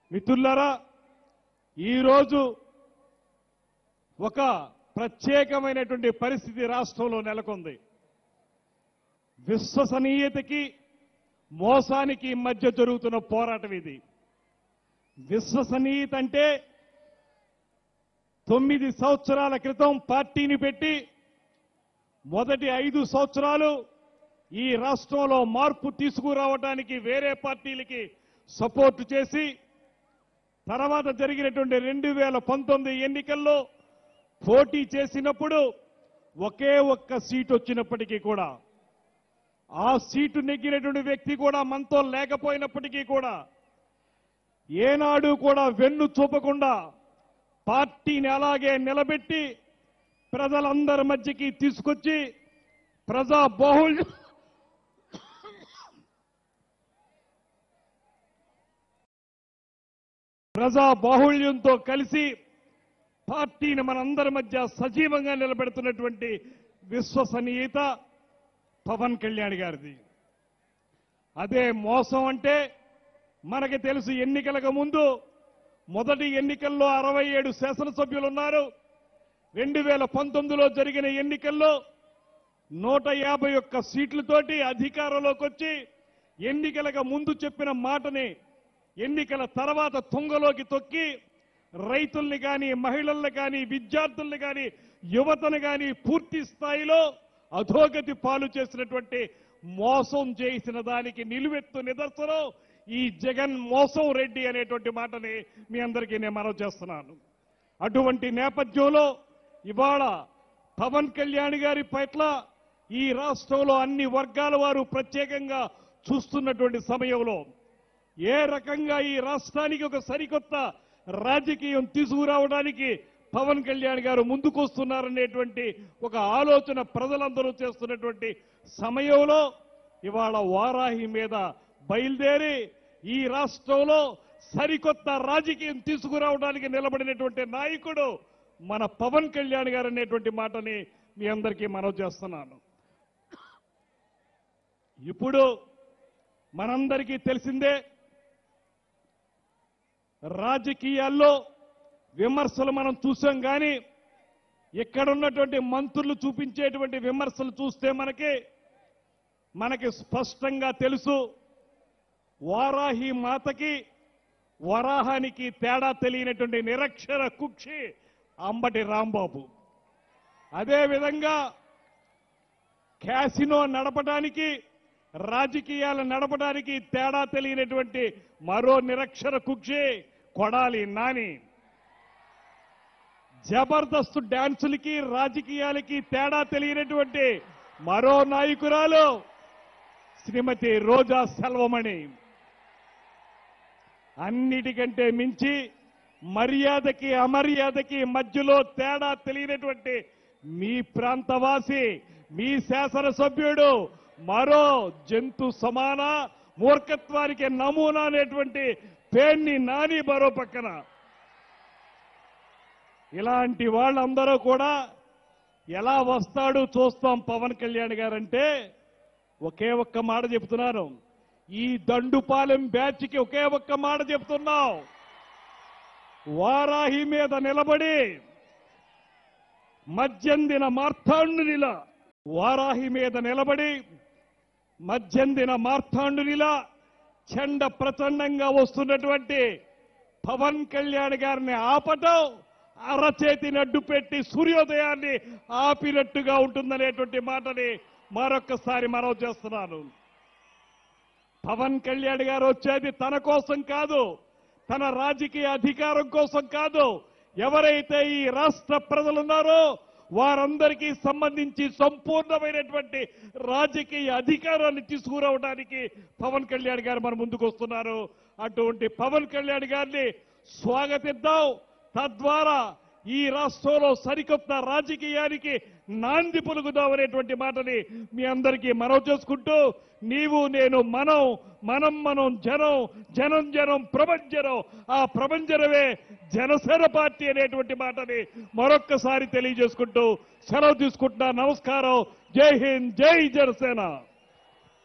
మిత్రులారా ఈరోజు ఒక ప్రత్యేకమైనటువంటి పరిస్థితి రాష్ట్రంలో నెలకొంది విశ్వసనీయతకి మోసానికి మధ్య జరుగుతున్న పోరాటం ఇది విశ్వసనీయత అంటే తొమ్మిది సంవత్సరాల క్రితం పార్టీని పెట్టి మొదటి ఐదు సంవత్సరాలు ఈ రాష్ట్రంలో మార్పు తీసుకురావడానికి వేరే పార్టీలకి సపోర్టు చేసి తర్వాత జరిగినటువంటి రెండు వేల పంతొమ్మిది ఎన్నికల్లో పోటీ చేసినప్పుడు ఒకే ఒక్క సీటు వచ్చినప్పటికీ కూడా ఆ సీటు నెగ్గినటువంటి వ్యక్తి కూడా మనతో లేకపోయినప్పటికీ కూడా ఏనాడు కూడా వెన్ను చూపకుండా పార్టీని అలాగే నిలబెట్టి ప్రజలందరి మధ్యకి తీసుకొచ్చి ప్రజా బాహుళ్యం ప్రజా బాహుళ్యంతో కలిసి పార్టీని మనందరి మధ్య సజీవంగా నిలబెడుతున్నటువంటి విశ్వసనీయత పవన్ కళ్యాణ్ గారిది అదే మోసం అంటే మనకి తెలుసు ఎన్నికలకు ముందు మొదటి ఎన్నికల్లో అరవై ఏడు శాసనసభ్యులు ఉన్నారు రెండు వేల పంతొమ్మిదిలో జరిగిన ఎన్నికల్లో నూట యాభై ఒక్క సీట్లతోటి అధికారంలోకి వచ్చి ఎన్నికలకు ముందు చెప్పిన మాటని ఎన్నికల తర్వాత తుంగలోకి తొక్కి రైతుల్ని కానీ మహిళల్ని కానీ విద్యార్థుల్ని కానీ యువతను కానీ పూర్తి స్థాయిలో అధోగతి పాలు చేసినటువంటి మోసం చేసిన దానికి నిలువెత్తు నిదర్శనం ఈ జగన్ మోసం రెడ్డి అనేటువంటి మాటని మీ అందరికీ నేను మనవి చేస్తున్నాను అటువంటి నేపథ్యంలో ఇవాళ పవన్ కళ్యాణ్ గారి పట్ల ఈ రాష్ట్రంలో అన్ని వర్గాల వారు ప్రత్యేకంగా చూస్తున్నటువంటి సమయంలో ఏ రకంగా ఈ రాష్ట్రానికి ఒక సరికొత్త రాజకీయం తీసుకురావడానికి పవన్ కళ్యాణ్ గారు ముందుకొస్తున్నారనేటువంటి ఒక ఆలోచన ప్రజలందరూ చేస్తున్నటువంటి సమయంలో ఇవాళ వారాహి మీద బయలుదేరి ఈ రాష్ట్రంలో సరికొత్త రాజకీయం తీసుకురావడానికి నిలబడినటువంటి నాయకుడు మన పవన్ కళ్యాణ్ గారు అనేటువంటి మాటని మీ అందరికీ మనవి చేస్తున్నాను ఇప్పుడు మనందరికీ తెలిసిందే రాజకీయాల్లో విమర్శలు మనం చూసాం కానీ ఇక్కడ ఉన్నటువంటి మంత్రులు చూపించేటువంటి విమర్శలు చూస్తే మనకి మనకి స్పష్టంగా తెలుసు వారాహి మాతకి వరాహానికి తేడా తెలియనటువంటి నిరక్షర కుక్షి అంబటి రాంబాబు అదేవిధంగా క్యాసినో నడపడానికి రాజకీయాలు నడపడానికి తేడా తెలియనటువంటి మరో నిరక్షర కుక్షి కొడాలి నాని జబర్దస్త్ డాన్సులకి రాజకీయాలకి తేడా తెలియనటువంటి మరో నాయకురాలు శ్రీమతి రోజా సెల్వమణి అన్నిటికంటే మించి మర్యాదకి అమర్యాదకి మధ్యలో తేడా తెలియనటువంటి మీ ప్రాంతవాసి మీ శాసనసభ్యుడు మరో జంతు సమాన మూర్ఖత్వానికి నమూనా అనేటువంటి పేర్ని నాని మరో పక్కన ఇలాంటి వాళ్ళందరూ కూడా ఎలా వస్తాడు చూస్తాం పవన్ కళ్యాణ్ గారంటే ఒకే ఒక్క మాట చెప్తున్నాను ఈ దండుపాలెం బ్యాచ్కి ఒకే ఒక్క మాట చెప్తున్నాం వారాహి మీద నిలబడి మధ్యందిన మార్తాండునిలా వారాహి మీద నిలబడి మధ్యందిన మార్తాండునిలా చెండ ప్రచండంగా వస్తున్నటువంటి పవన్ కళ్యాణ్ గారిని ఆపటం అరచేతిని అడ్డు పెట్టి సూర్యోదయాన్ని ఆపినట్టుగా ఉంటుందనేటువంటి మాటని మరొక్కసారి మనవి చేస్తున్నాను పవన్ కళ్యాణ్ గారు వచ్చేది తన కోసం కాదు తన రాజకీయ అధికారం కోసం కాదు ఎవరైతే ఈ రాష్ట్ర ప్రజలున్నారో వారందరికీ సంబంధించి సంపూర్ణమైనటువంటి రాజకీయ అధికారాన్ని తీసుకురావడానికి పవన్ కళ్యాణ్ గారు మన ముందుకు వస్తున్నారు అటువంటి పవన్ కళ్యాణ్ గారిని స్వాగతిద్దాం తద్వారా ఈ రాష్ట్రంలో సరికొత్త రాజకీయానికి నాంది పలుకుదామనేటువంటి మాటని మీ అందరికీ మనవి చేసుకుంటూ నీవు నేను మనం మనం మనం జనం జనం జనం ప్రభంజనం ఆ ప్రభంజనమే జనసేన పార్టీ అనేటువంటి మాటని మరొక్కసారి తెలియజేసుకుంటూ సెలవు తీసుకుంటున్నా నమస్కారం జై హింద్ జై జనసేన